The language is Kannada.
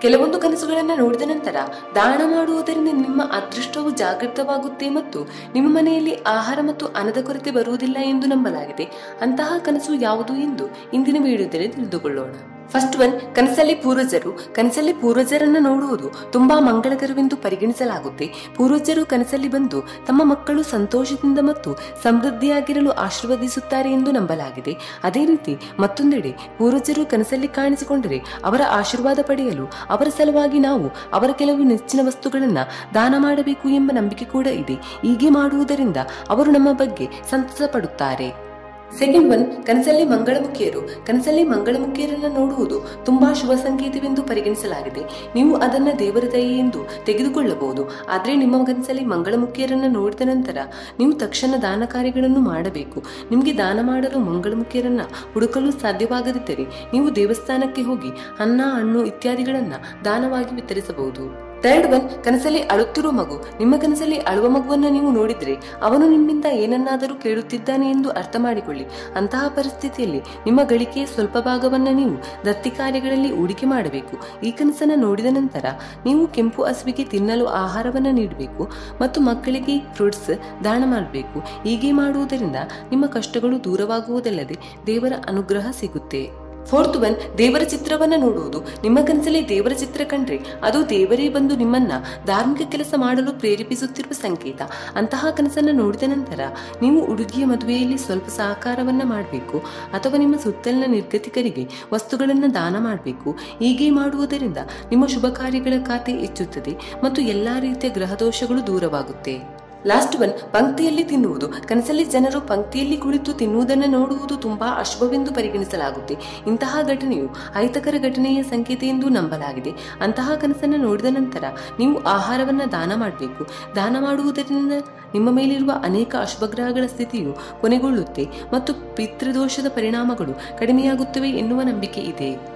ಕೆಲವೊಂದು ಕನಸುಗಳನ್ನು ನೋಡಿದ ನಂತರ ದಾನ ಮಾಡುವುದರಿಂದ ನಿಮ್ಮ ಅದೃಷ್ಟವು ಜಾಗೃತವಾಗುತ್ತೆ ಮತ್ತು ನಿಮ್ಮ ಮನೆಯಲ್ಲಿ ಆಹಾರ ಮತ್ತು ಹಣದ ಕೊರತೆ ಬರುವುದಿಲ್ಲ ಎಂದು ನಂಬಲಾಗಿದೆ ಅಂತಹ ಕನಸು ಯಾವುದು ಎಂದು ಇಂದಿನ ವಿಡಿಯೋದಲ್ಲಿ ತಿಳಿದುಕೊಳ್ಳೋಣ ಫಸ್ಟ್ ಒನ್ ಕನಸಲ್ಲಿ ಪೂರ್ವಜರು ಕನಸಲ್ಲಿ ಪೂರ್ವಜರನ್ನ ನೋಡುವುದು ತುಂಬಾ ಮಂಗಳಕರವೆಂದು ಪರಿಗಣಿಸಲಾಗುತ್ತೆ ಪೂರ್ವಜರು ಕನಸಲ್ಲಿ ಬಂದು ತಮ್ಮ ಮಕ್ಕಳು ಸಂತೋಷದಿಂದ ಮತ್ತು ಸಮೃದ್ಧಿಯಾಗಿರಲು ಆಶೀರ್ವದಿಸುತ್ತಾರೆ ಎಂದು ನಂಬಲಾಗಿದೆ ಅದೇ ರೀತಿ ಮತ್ತೊಂದೆಡೆ ಪೂರ್ವಜರು ಕನಸಲ್ಲಿ ಕಾಣಿಸಿಕೊಂಡರೆ ಅವರ ಆಶೀರ್ವಾದ ಪಡೆಯಲು ಅವರ ಸಲುವಾಗಿ ನಾವು ಅವರ ಕೆಲವು ನೆಚ್ಚಿನ ವಸ್ತುಗಳನ್ನ ದಾನ ಮಾಡಬೇಕು ಎಂಬ ನಂಬಿಕೆ ಕೂಡ ಇದೆ ಹೀಗೆ ಮಾಡುವುದರಿಂದ ಅವರು ನಮ್ಮ ಬಗ್ಗೆ ಸಂತಸ ಪಡುತ್ತಾರೆ ಸೆಕೆಂಡ್ ಒನ್ ಕನಸಲ್ಲಿ ಮಂಗಳಮುಖಿಯರು ಕನಸಲ್ಲಿ ಮಂಗಳಮುಖಿಯರನ್ನ ನೋಡುವುದು ತುಂಬಾ ಶುಭ ಸಂಕೇತವೆಂದು ಪರಿಗಣಿಸಲಾಗಿದೆ ನೀವು ಅದನ್ನ ದೇವರ ದಯೆ ಎಂದು ತೆಗೆದುಕೊಳ್ಳಬಹುದು ಆದ್ರೆ ನಿಮ್ಮ ಕನಸಲ್ಲಿ ಮಂಗಳಮುಖಿಯರನ್ನ ನೋಡಿದ ನಂತರ ನೀವು ತಕ್ಷಣ ದಾನ ಕಾರ್ಯಗಳನ್ನು ಮಾಡಬೇಕು ನಿಮಗೆ ದಾನ ಮಾಡಲು ಮಂಗಳಮುಖಿಯರನ್ನ ಹುಡುಕಲು ಸಾಧ್ಯವಾಗದಿದ್ದರೆ ನೀವು ದೇವಸ್ಥಾನಕ್ಕೆ ಹೋಗಿ ಅನ್ನ ಹಣ್ಣು ಇತ್ಯಾದಿಗಳನ್ನ ದಾನವಾಗಿ ವಿತರಿಸಬಹುದು ಥರ್ಡ್ ಒನ್ ಕನಸಲ್ಲಿ ಅಳುತ್ತಿರುವ ಮಗು ನಿಮ್ಮ ಕನಸಲ್ಲಿ ಅಳುವ ಮಗುವನ್ನ ನೀವು ನೋಡಿದ್ರೆ ಅವನು ನಿಮ್ಮಿಂದ ಏನನ್ನಾದರೂ ಕೇಳುತ್ತಿದ್ದಾನೆ ಎಂದು ಅರ್ಥ ಮಾಡಿಕೊಳ್ಳಿ ಅಂತಹ ಪರಿಸ್ಥಿತಿಯಲ್ಲಿ ನಿಮ್ಮ ಗಳಿಕೆಯ ಸ್ವಲ್ಪ ಭಾಗವನ್ನ ನೀವು ದತ್ತಿ ಕಾರ್ಯಗಳಲ್ಲಿ ಹೂಡಿಕೆ ಮಾಡಬೇಕು ಈ ಕನಸನ್ನ ನೋಡಿದ ನಂತರ ನೀವು ಕೆಂಪು ಹಸುವಿಗೆ ತಿನ್ನಲು ಆಹಾರವನ್ನ ನೀಡಬೇಕು ಮತ್ತು ಮಕ್ಕಳಿಗೆ ಫ್ರೂಟ್ಸ್ ದಾನ ಮಾಡಬೇಕು ಹೀಗೆ ಮಾಡುವುದರಿಂದ ನಿಮ್ಮ ಕಷ್ಟಗಳು ದೂರವಾಗುವುದಲ್ಲದೆ ದೇವರ ಅನುಗ್ರಹ ಸಿಗುತ್ತೆ ಫೋರ್ತ್ ಒನ್ ದೇವರ ಚಿತ್ರವನ್ನ ನೋಡುವುದು ನಿಮ್ಮ ಕನಸಲ್ಲಿ ದೇವರ ಚಿತ್ರ ಕಂಡ್ರೆ ಅದು ದೇವರೇ ಬಂದು ನಿಮ್ಮನ್ನ ಧಾರ್ಮಿಕ ಕೆಲಸ ಮಾಡಲು ಪ್ರೇರೇಪಿಸುತ್ತಿರುವ ಸಂಕೇತ ಅಂತಹ ಕನಸನ್ನ ನೋಡಿದ ನಂತರ ನೀವು ಹುಡುಗಿಯ ಮದುವೆಯಲ್ಲಿ ಸ್ವಲ್ಪ ಸಹಕಾರವನ್ನ ಮಾಡಬೇಕು ಅಥವಾ ನಿಮ್ಮ ಸುತ್ತಲಿನ ನಿರ್ಗತಿಕರಿಗೆ ವಸ್ತುಗಳನ್ನ ದಾನ ಮಾಡಬೇಕು ಹೀಗೆ ಮಾಡುವುದರಿಂದ ನಿಮ್ಮ ಶುಭ ಕಾರ್ಯಗಳ ಖಾತೆ ಹೆಚ್ಚುತ್ತದೆ ಮತ್ತು ಎಲ್ಲಾ ರೀತಿಯ ಗ್ರಹದೋಷಗಳು ದೂರವಾಗುತ್ತೆ ಲಾಸ್ಟ್ ಒನ್ ಪಂಕ್ತಿಯಲ್ಲಿ ತಿನ್ನುವುದು ಕನಸಲ್ಲಿ ಜನರು ಪಂಕ್ತಿಯಲ್ಲಿ ಕುಳಿತು ತಿನ್ನುವುದನ್ನು ನೋಡುವುದು ತುಂಬಾ ಅಶುಭವೆಂದು ಪರಿಗಣಿಸಲಾಗುತ್ತೆ ಇಂತಹ ಘಟನೆಯು ಅಹಿತಕರ ಘಟನೆಯ ಸಂಕೇತ ಎಂದು ನಂಬಲಾಗಿದೆ ಅಂತಹ ಕನಸನ್ನು ನೋಡಿದ ನಂತರ ನೀವು ಆಹಾರವನ್ನ ದಾನ ಮಾಡಬೇಕು ದಾನ ಮಾಡುವುದರಿಂದ ನಿಮ್ಮ ಮೇಲಿರುವ ಅನೇಕ ಅಶುಭ ಗ್ರಹಗಳ ಸ್ಥಿತಿಯು ಕೊನೆಗೊಳ್ಳುತ್ತೆ ಮತ್ತು ಪಿತೃದೋಷದ ಪರಿಣಾಮಗಳು ಕಡಿಮೆಯಾಗುತ್ತವೆ ಎನ್ನುವ ನಂಬಿಕೆ ಇದೆ